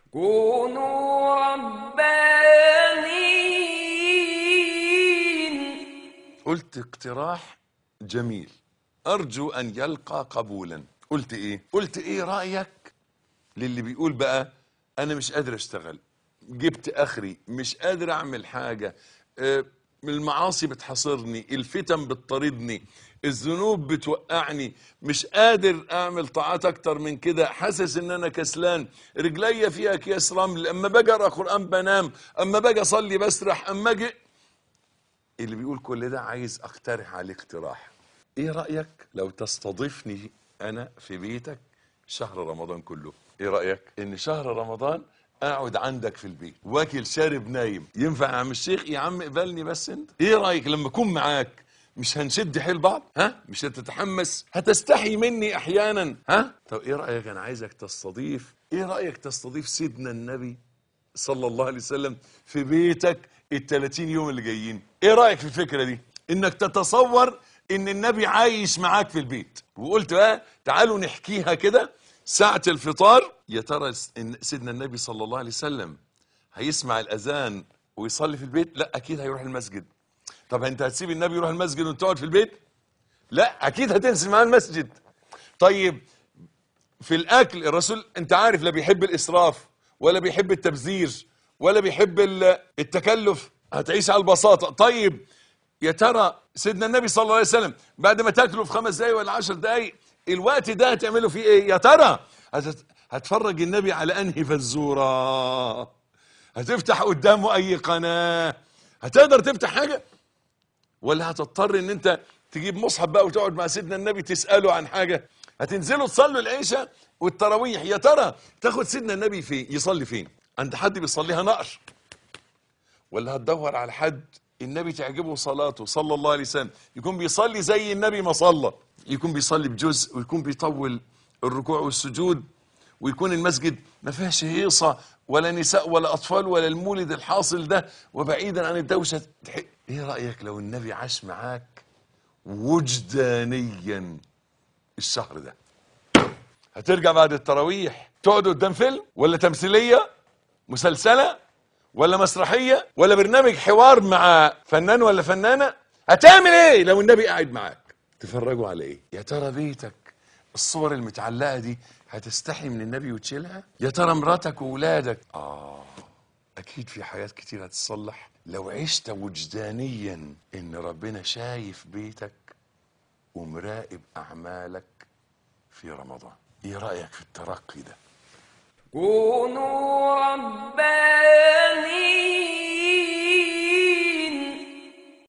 كونوا ربانيين قلت اقتراح جميل ارجو ان يلقى قبولا قلت ايه قلت ايه رايك للي بيقول بقى انا مش قادر اشتغل جبت اخري مش قادر اعمل حاجه آه، المعاصي بتحاصرني الفتن بتطاردني الذنوب بتوقعني مش قادر اعمل طاعات اكتر من كده حاسس ان انا كسلان رجليا فيها اكياس رمل اما باجي اقرا قران بنام اما باجي اصلي بسرح اما اجي اللي بيقول كل ده عايز اقترح عليه اقتراح ايه رأيك لو تستضيفني انا في بيتك شهر رمضان كله ايه رأيك ان شهر رمضان اقعد عندك في البيت واكل شارب نايم ينفع يا عم الشيخ يا عم اقبلني بس انت ايه رأيك لما اكون معاك مش هنشد حيل بعض ها مش هتتحمس هتستحي مني احيانا ها طب ايه رأيك انا عايزك تستضيف ايه رأيك تستضيف سيدنا النبي صلى الله عليه وسلم في بيتك ال 30 يوم اللي جايين ايه رايك في الفكره دي انك تتصور ان النبي عايش معاك في البيت وقلت بقى تعالوا نحكيها كده ساعه الفطار يا ترى س- إن سيدنا النبي صلى الله عليه وسلم هيسمع الاذان ويصلي في البيت لا اكيد هيروح المسجد طب انت هتسيب النبي يروح المسجد وانت تقعد في البيت لا اكيد هتنزل معاه المسجد طيب في الاكل الرسول انت عارف لا بيحب الاسراف ولا بيحب التبذير ولا بيحب ال- التكلف هتعيش على البساطه طيب يا ترى سيدنا النبي صلى الله عليه وسلم بعد ما تاكله في خمس دقايق ولا عشر دقايق الوقت ده هتعمله فيه ايه يا ترى هتت- هتفرج النبي على انهي فزوره هتفتح قدامه اي قناه هتقدر تفتح حاجه ولا هتضطر ان انت تجيب مصحف بقى وتقعد مع سيدنا النبي تساله عن حاجه هتنزلوا تصلوا العشاء والتراويح يا ترى تاخد سيدنا النبي فين يصلي فين عند حد بيصليها نقر ولا هتدور على حد النبي تعجبه صلاته صلى الله عليه وسلم يكون بيصلي زي النبي ما صلى يكون بيصلي بجزء ويكون بيطول الركوع والسجود ويكون المسجد ما فيهاش هيصة ولا نساء ولا أطفال ولا المولد الحاصل ده وبعيدا عن الدوشة تح- ايه رأيك لو النبي عاش معاك وجدانيا الشهر ده هترجع بعد التراويح تقعد قدام فيلم ولا تمثيلية مسلسلة ولا مسرحية ولا برنامج حوار مع فنان ولا فنانة هتعمل ايه لو النبي قاعد معاك تفرجوا على ايه يا ترى بيتك الصور المتعلقة دي هتستحي من النبي وتشيلها يا ترى مراتك وولادك اه اكيد في حاجات كتير هتتصلح لو عشت وجدانيا ان ربنا شايف بيتك ومراقب اعمالك في رمضان ايه رايك في الترقي ده كونوا